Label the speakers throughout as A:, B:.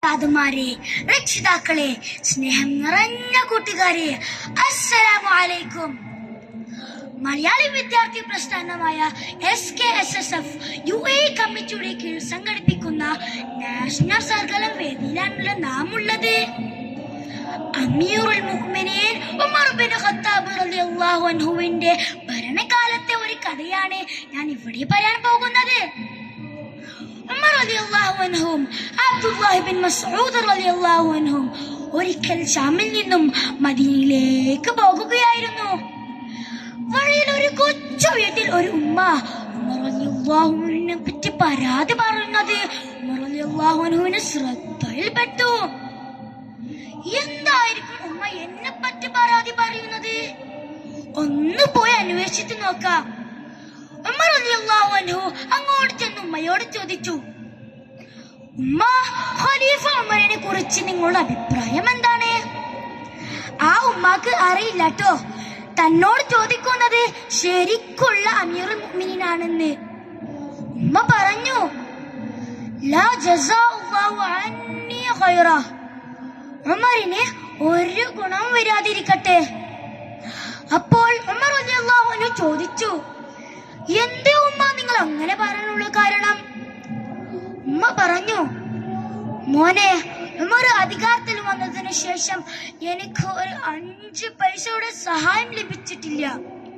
A: ഉസ്താദുമാരെ രക്ഷിതാക്കളെ സ്നേഹം നിറഞ്ഞ കൂട്ടുകാരെ അസ്സലാമു അലൈക്കും മലയാളി വിദ്യാർത്ഥി പ്രസ്ഥാനമായ S K S S F U A കമ്മിറ്റിയുടെ കീഴിൽ സംഘടിപ്പിക്കുന്ന നാഷണൽ സർഗലം വേദിയിലാണല്ലോ നാം ഉള്ളത് അമീറുൽ മുഅ്മിനീൻ ഉമർ ബിൻ ഖത്താബ് റളിയല്ലാഹു അൻഹുവിന്റെ ഭരണകാലത്തെ ഒരു കഥയാണ് ഞാൻ ഇവിടെ പറയാൻ പോകുന്നത് ഉമർ റളിയല്ലാഹു അൻഹും അബ്ദുല്ലാഹി ബിൻ മസ്ഊദ് റളിയല്ലാഹു അൻഹും ഒരിക്കൽ ഷാമിൽ നിന്നും മദീനയിലേക്ക് പോകുകയായിരുന്നു വഴിയിൽ ഒരു കൊച്ചു വീട്ടിൽ ഒരു ഉമ്മ ഉമർ റളിയല്ലാഹുവിനെ പറ്റി പരാതി പറയുന്നത് ഉമർ റളിയല്ലാഹു അൻഹുവിന് ശ്രദ്ധയിൽപ്പെട്ടു എന്തായിരിക്കും ഉമ്മ എന്നെ പറ്റി പരാതി പറയുന്നത് ഒന്ന് പോയി അന്വേഷിച്ചു നോക്കാം ഉമ്മ റളിയല്ലാഹു അൻഹു അങ്ങോട്ട് ചെന്ന് ഉമ്മയോട് ചോദിച്ചു ഉമ്മ ഖലീഫ ഉമറിനെ കുറിച്ച് നിങ്ങളുടെ അഭിപ്രായം എന്താണ് ആ ഉമ്മാക്ക് അറിയില്ല ട്ടോ തന്നോട് ചോദിക്കുന്നത് ശരിക്കുള്ള അമീറുൽ മുഅ്മിനീനാണെന്ന് ഉമ്മ പറഞ്ഞു ലാ ജസാഅല്ലാഹു അന്നി ഖൈറ ഉമറിന് ഒരു ഗുണവും വരാതിരിക്കട്ടെ അപ്പോൾ ഉമർ റളിയല്ലാഹു അൻഹു ചോദിച്ചു എന്തേ ഉമ്മ നിങ്ങൾ അങ്ങനെ പറയാനുള്ള കാരണം ഉമ്മ പറഞ്ഞു മോനെ ഉമർ അധികാരത്തിൽ വന്നതിന് ശേഷം എനിക്ക് ഒരു അഞ്ച് പൈസയുടെ സഹായം ലഭിച്ചിട്ടില്ല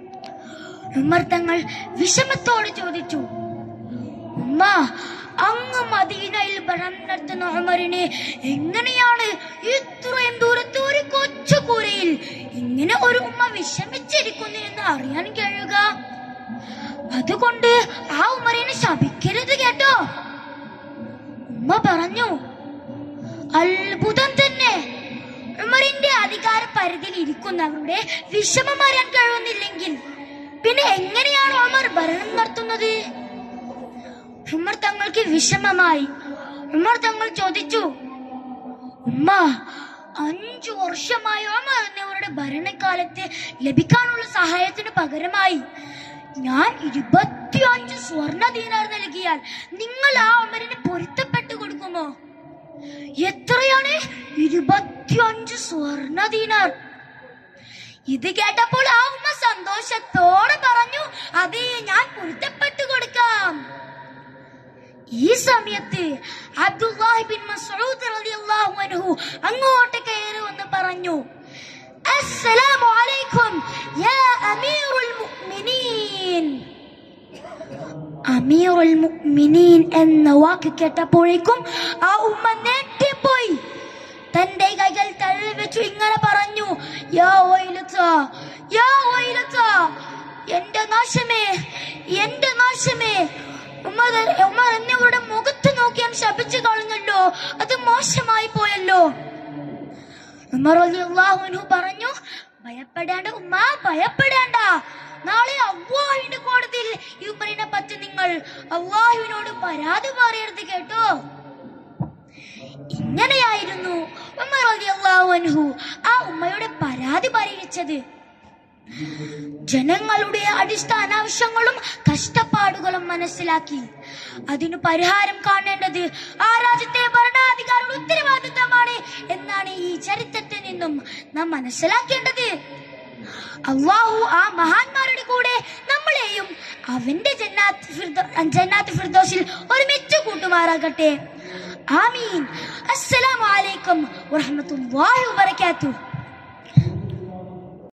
A: ഉമർ തങ്ങൾ വിഷമത്തോട് ചോദിച്ചു ഉമ്മ അങ്ങ് മദീനയിൽ ഭരണം നടത്തുന്ന ഉമറിനെ എങ്ങനെയാണ് ഇത്രയും ദൂരത്ത് ഒരു കൊച്ചു കൂരയിൽ ഇങ്ങനെ ഒരു ഉമ്മ വിഷമിച്ചിരിക്കുന്നു എന്ന് അറിയാൻ കഴിയുക അതുകൊണ്ട് ആ ഉമറിനെ ശപിക്കരുത് കേട്ടോ ഉമ്മ പറഞ്ഞു അത്ഭുതം തന്നെ ഉമറിന്റെ അധികാര പരിധിയിൽ ഇരിക്കുന്നവരുടെ വിഷമം അറിയാൻ കഴിയുന്നില്ലെങ്കിൽ പിന്നെ എങ്ങനെയാണ് ഉമർ ഭരണം നടത്തുന്നത് ഉമർ തങ്ങൾക്ക് വിഷമമായി ഉമർ തങ്ങൾ ചോദിച്ചു ഉമ്മ അഞ്ചു വർഷമായി ഉമർ എന്നിവരുടെ ഭരണകാലത്ത് ലഭിക്കാനുള്ള സഹായത്തിന് പകരമായി ഞാൻ ഇരുപത്തിയഞ്ച് സ്വർണ ദീനാർ നൽകിയാൽ നിങ്ങൾ ആ ഉമറിന് പൊരുത്തപ്പെട്ടു കൊടുക്കുമോ എത്രയാണ് ഇരുപത്തിയഞ്ച് സ്വർണ ദീനാർ ഇത് കേട്ടപ്പോൾ ആ ഉമ്മ സന്തോഷത്തോടെ പറഞ്ഞു അതെ ഞാൻ പൊരുത്തപ്പെട്ടു കൊടുക്കാം ഈ സമയത്ത് അബ്ദുല്ലാഹി ബിൻ മസ്ഊദ് റളിയല്ലാഹു അൻഹു അങ്ങോട്ട് കയറി വന്ന് പറഞ്ഞു അസ്സലാമു അലൈക്കും യാ അമീറുൽ മുഅ്മിനീൻ അമീറുൽ മുഅ്മിനീൻ എന്ന വാക്ക് കേട്ടപ്പോഴേക്കും ആ ഉമ്മ ഞെട്ടിപ്പോയി തന്റെ കൈകൾ തള്ളി വെച്ചു ഇങ്ങനെ പറഞ്ഞു യാ വൈലത്ത യാ വൈലത്ത എന്റെ നാശമേ എന്റെ നാശമേ ഉമ്മർ ഉമ്മർ എന്നിവരുടെ മുഖത്ത് നോക്കിയാൻ ശപിച്ചു കളഞ്ഞല്ലോ അത് മോശമായി പോയല്ലോ ഉമർ റളിയല്ലാഹു അൻഹു പറഞ്ഞു ഭയപ്പെടേണ്ട ഉമ്മ ഭയപ്പെടേണ്ട നാളെ അള്ളാഹുവിന്റെ കോടതിയിൽ ഈ ഉമറിനെ പറ്റി നിങ്ങൾ അള്ളാഹുവിനോട് പരാതി പറയരുത് കേട്ടോ ഇങ്ങനെയായിരുന്നു ഉമർ റളിയല്ലാഹു അൻഹു ആ ഉമ്മയുടെ പരാതി പരിഹരിച്ചത് ജനങ്ങളുടെ അടിസ്ഥാന ആവശ്യങ്ങളും കഷ്ടപ്പാടുകളും മനസ്സിലാക്കി അതിനു പരിഹാരം കാണേണ്ടത് ആ രാജ്യത്തെ ഭരണാധികാരിയുടെ ഉത്തരവാദിത്തമാണ് എന്നാണ് ഈ ചരിത്രത്തിൽ നിന്നും നാം മനസ്സിലാക്കേണ്ടത് അള്ളാഹു ആ മഹാന്മാരുടെ കൂടെ നമ്മളെയും അവന്റെ ജന്നാത്ത് ഫിർദോ- ജന്നാത്ത് ഫിർദോസിൽ ഒരുമിച്ച് കൂട്ടുമാറാകട്ടെ ആമീൻ അസ്സലാമു അലൈക്കും വറഹ്മത്തുള്ളാഹി വബറകാതുഹു